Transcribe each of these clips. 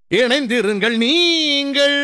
இணைந்திருங்கள் நீங்கள்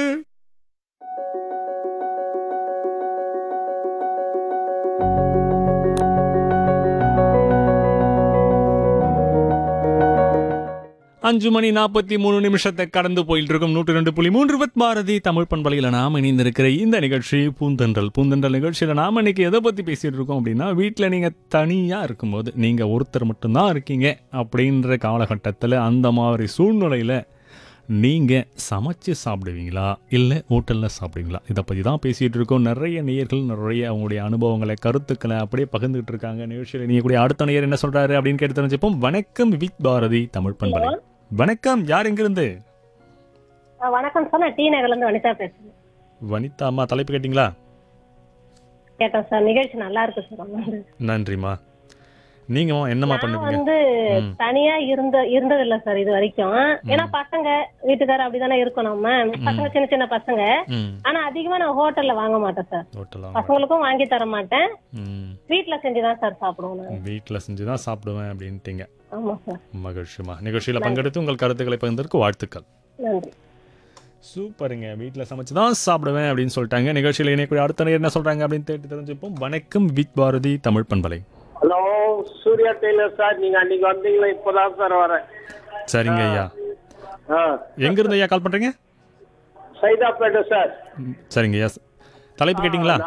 அஞ்சு மணி நாற்பத்தி மூணு நிமிஷத்தை கடந்து போயிட்டு இருக்கும் நூற்றி ரெண்டு புள்ளி மூன்று வித் பாரதி தமிழ் பண்பலையில் நாம் இணைந்திருக்கிற இந்த நிகழ்ச்சி பூந்தென்றல் பூந்தென்றல் நிகழ்ச்சியில் நாம் இன்னைக்கு எதை பற்றி பேசிட்டு இருக்கோம் அப்படின்னா வீட்டில் நீங்கள் தனியாக இருக்கும்போது நீங்கள் ஒருத்தர் மட்டும்தான் இருக்கீங்க அப்படின்ற காலகட்டத்தில் அந்த மாதிரி சூழ்நிலையில் நீங்கள் சமைச்சு சாப்பிடுவீங்களா இல்லை ஹோட்டலில் சாப்பிடுவீங்களா இதை பற்றி தான் பேசிகிட்டு இருக்கோம் நிறைய நேயர்கள் நிறைய அவங்களுடைய அனுபவங்களை கருத்துக்களை அப்படியே பகிர்ந்துகிட்டு இருக்காங்க நிகழ்ச்சியில் நீங்கள் கூடிய அடுத்த நேயர் என்ன சொல்கிறாரு அப்படின்னு கேட்டு தெரிஞ்சுப்போம் வணக்கம் வித் பாரதி தமிழ் பண்பலை வணக்கம் யார் எங்கிருந்து ஆ, வணக்கம் சார் நான் டி நகர்ல இருந்து வனிதா பேசுறேன் வனிதா அம்மா தலைப்பு கேட்டிங்களா கேட்டேன் சார் நிகழ்ச்சி நல்லா இருக்கு சார் ரொம்ப நன்றி. நன்றிம்மா நீங்கம்மா என்னம்மா நான் பண்ணுவீங்க வந்து ம். தனியா இருந்த இருந்தது இல்ல சார் இது வரைக்கும் ஏன்னா பசங்க வீட்டுக்காரர் அப்படிதானே இருக்கோம் நம்ம பசங்க சின்ன சின்ன பசங்க ம் ஆனா அதிகமா நான் ஹோட்டல்ல வாங்க மாட்டேன் சார் ஹோட்டலா பசங்களுக்கும் வாங்கி தர மாட்டேன் ம் வீட்ல செஞ்சுதான் சார் சாப்பிடுவோம் நான் வீட்டில் செஞ்சு தான் சாப்பிடுவேன் அப்படின்ட்டீங்க ஆமா சார் மகிழ்ச்சிமா நிகழ்ச்சியில் பங்கெடுத்து உங்கள் கருத்துக்களை பகிர்ந்ததற்கு வாழ்த்துக்கள் நன்றி சூப்பருங்க வீட்டில் சமைச்சு தான் சாப்பிடுவேன் அப்படின்னு சொல்லிட்டாங்க நிகழ்ச்சியில் இணையக்கூடிய அடுத்த நேரம் என்ன சொல்கிறாங்க அப்படின்னு தேடி தெரிஞ்சுப்போம் வணக்கம் வித் பாரதி தமிழ் பண்பலை ஹலோ சூர்யா டெய்லர் சார் நீங்க அன்னைக்கு வந்தீங்களா இப்போதான் சார் வரேன் சரிங்க ஐயா ஆ எங்கேருந்து ஐயா கால் பண்ணுறீங்க சைதாப்பேட்டை சார் சரிங்க ஐயா தலைப்பு கேட்டிங்களா